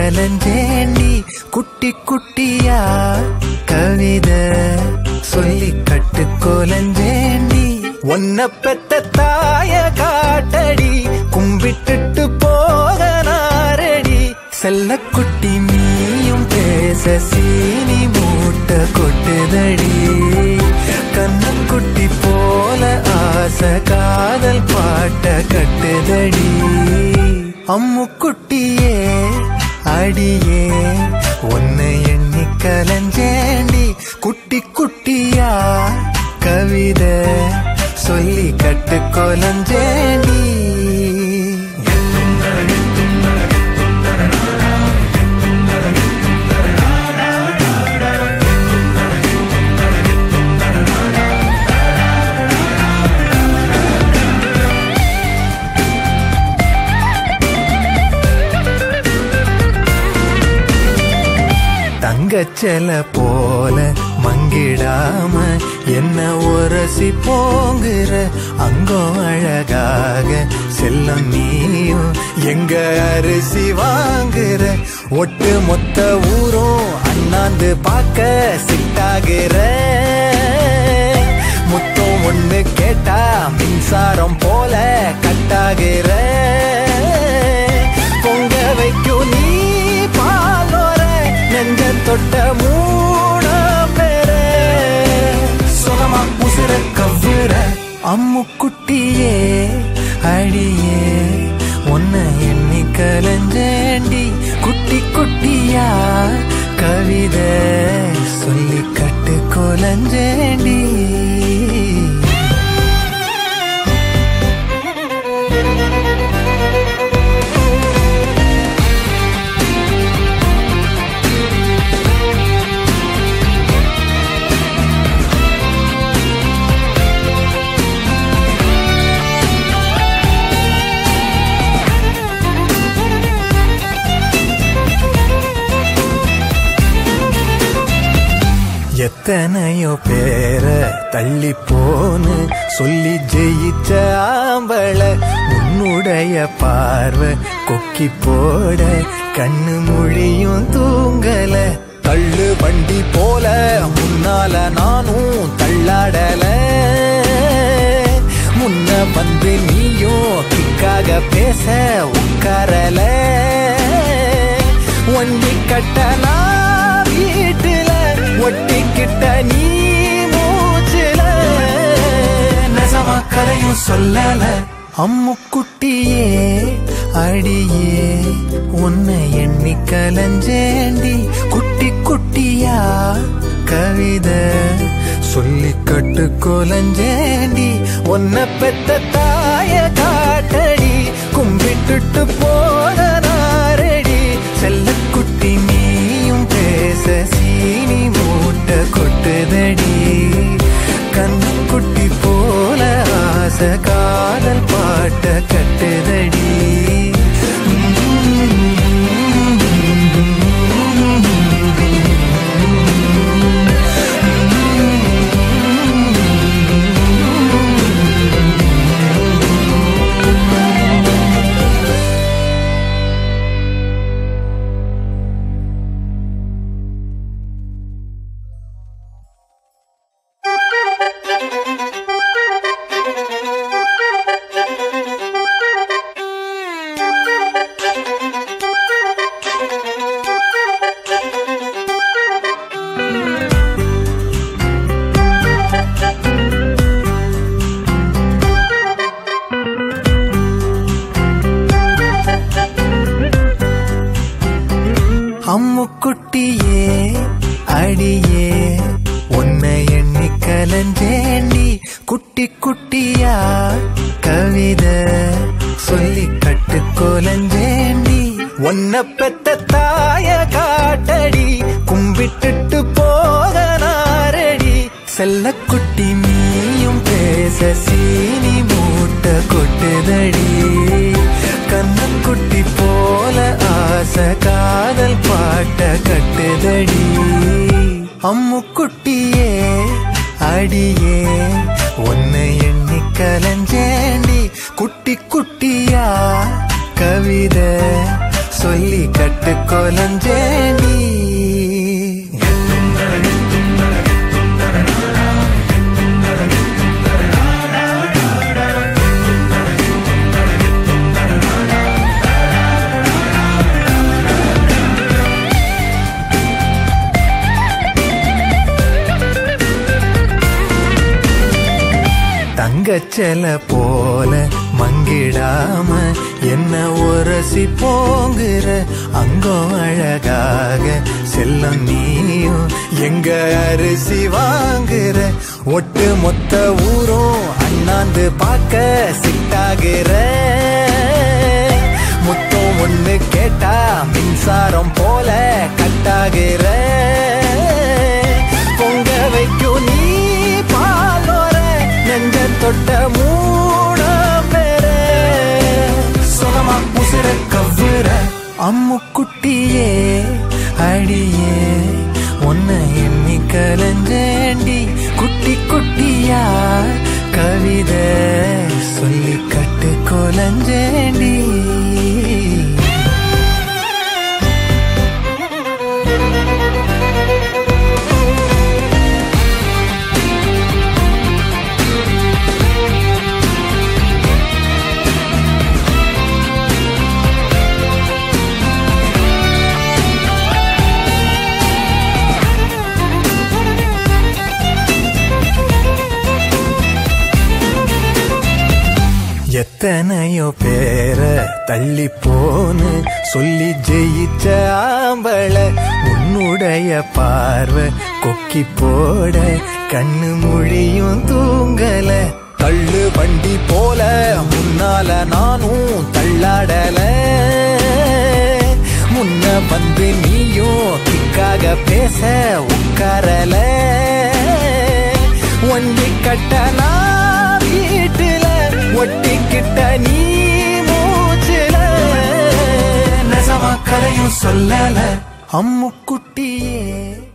கலஞ்சேண்டி குட்டி குட்டியா கவிதை சொல்லி கட்டு கொலஞ்சேண்டி ஒன்ன பெத்த தாய காட்டடி கும்பிட்டுட்டு போக நாரடி செல்ல குட்டி நீயும் பேச சீனி மூட்டை கொட்டுதடி கண்ணக்குட்டி போல ஆசை காதல் பாட்ட கட்டுதடி அம்முக்குட்டியே அடியே உன்னை எண்ணி கலஞ்சேண்டி குட்டி குட்டியா கவிதை சொல்லி கட்டு கொலஞ்சேண்டி தங்கச்சல போல மங்கிடாம என்ன உரசி போங்குற அங்கோ அழகாக செல்லம் நீயும் எங்க அரிசி வாங்குற ஒட்டு மொத்த ஊரும் அண்ணாந்து பார்க்க சிட்டாகிற முத்தம் ஒண்ணு கேட்டா மின்சாரம் போல கட்டாகிற பொங்க வைக்கும் நீ பாலோர நெஞ்ச தொட்ட மூண பேர சுகமா உசுர கவ்வுற அம்முக்குட்டியே அடியே உன்னை எண்ணி கலஞ்சேண்டி குட்டி குட்டியா கவிதை சொல்லி கட்டு கொலஞ்சேண்டி எத்தனையோ பேர தள்ளி போன்னு சொல்லி ஜெயிச்ச ஆம்பள உன்னுடைய பார்வை கொக்கி போட கண்ணு மொழியும் தூங்கல தள்ளு வண்டி போல முன்னால நானும் தள்ளாடல முன்ன வந்து நீயும் கிக்காக பேச உட்காரல வண்டி கட்டலா வீட்டுல ஒட்டிக்கிட்ட நீ மூச்சுல நெசமா கதையும் சொல்லல அம்முக்குட்டியே அடியே உன்னை எண்ணி கலஞ்சேண்டி குட்டி குட்டியா கவிதை சொல்லி கட்டு கொலஞ்சேண்டி உன்னை பெத்த தாய காட்டடி கும்பிட்டுட்டு போன நாரடி செல்லக்குட்டி நீயும் பேச சீனி மூட்டை கொட்டுதடி கண்ணுக்குட்டி போல ஆசை காதல் பாட்ட கட்டுதடி அம்முக்குட்டியே அடியே உன்னை எண்ணி கலஞ்சேண்டி குட்டி குட்டியா கவிதை சொல்லி கட்டு கொலஞ்சேண்டி உன்னை பெத்த தாய காட்டடி கும்பிட்டுட்டு போக நாரடி செல்லக்குட்டி நீயும் பேச சீனி மூட்டை கொட்டுதடி கண்ணக்குட்டி போல ஆசை காதல் பாட்ட கட்டுதடி அம்முக்குட்டியே அடியே உன்னை எண்ணி கலஞ்சேண்டி குட்டி குட்டியா கவிதை சொல்லி கட்டு கொலஞ்சேண்டி தங்கச்சல போல மங்கிடாம என்ன உரசி போங்குற அங்கம் அழகாக செல்லம் நீயும் எங்க அரிசி வாங்குற ஒட்டு மொத்த ஊரும் அண்ணாந்து பார்க்க சிட்டாகிற முத்தம் ஒண்ணு கேட்டா மின்சாரம் போல கட்டாகிற பொங்க வைக்கும் நீ பாலோர நெஞ்ச தொட்ட மூண பேரு சொனமா புசிற கவ்வுற அம்முக்குட்டியே அடியே உன்னை எண்ணி கலஞ்சேண்டி குட்டி குட்டியா கவிதை சொல்லி கட்டு கொலஞ்சேண்டி எத்தனையோ பேர தள்ளி போன்னு சொல்லி ஜெயிச்ச ஆம்பள உன்னுடைய பார்வை கொக்கி போட கண்ணு மொழியும் தூங்கல தள்ளு வண்டி போல முன்னால நானும் தள்ளாடல முன்ன வந்து நீயும் கிக்காக பேச உட்காரல வண்டி கட்டனா வீட்டுல ஒட்டிக்கிட்ட நீ மூச்சுல நெசமா கதையும் சொல்லல அம்முக்குட்டியே